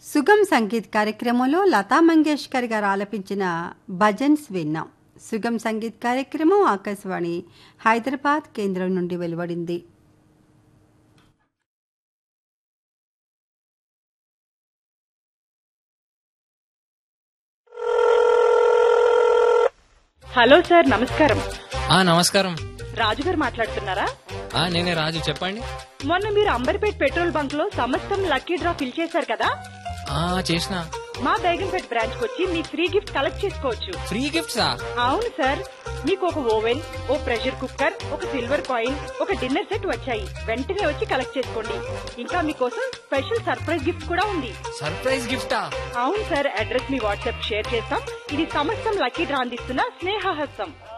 సుగం సంగీత్ కార్యక్రమంలో లతా మంగేష్కర్ గారు ఆలపించిన భజన్స్ విన్నాం సుగం సంగీత్ కార్యక్రమం ఆకాశవాణి హైదరాబాద్ కేంద్రం నుండి వెలువడింది హలో సార్ నమస్కారం ఆ నమస్కారం రాజుగారు మాట్లాడుతున్నారా ఆ నేనే రాజు చెప్పండి మొన్న మీరు అంబర్పేట్ పెట్రోల్ బంక్ లో సమస్తం లక్కీ డ్రా ఫిల్ చేశారు కదా ఆ చేసిన మా బేగంపేట్ బ్రాంచ్ వచ్చి మీ ఫ్రీ గిఫ్ట్ కలెక్ట్ చేసుకోవచ్చు ఫ్రీ గిఫ్ట్సా అవును సార్ మీకు ఒక ఓవెన్ ఓ ప్రెషర్ కుక్కర్ ఒక సిల్వర్ కాయిన్ ఒక డిన్నర్ సెట్ వచ్చాయి వెంటనే వచ్చి కలెక్ట్ చేసుకోండి ఇంకా మీకోసం స్పెషల్ సర్ప్రైజ్ గిఫ్ట్ కూడా ఉంది సర్ప్రైజ్ గిఫ్టా అవును సార్ అడ్రస్ మీ వాట్సాప్ షేర్ చేస్తాం ఇది సమస్తం లక్కీ డ్రా అందిస్తున్న స్నేహహస్తం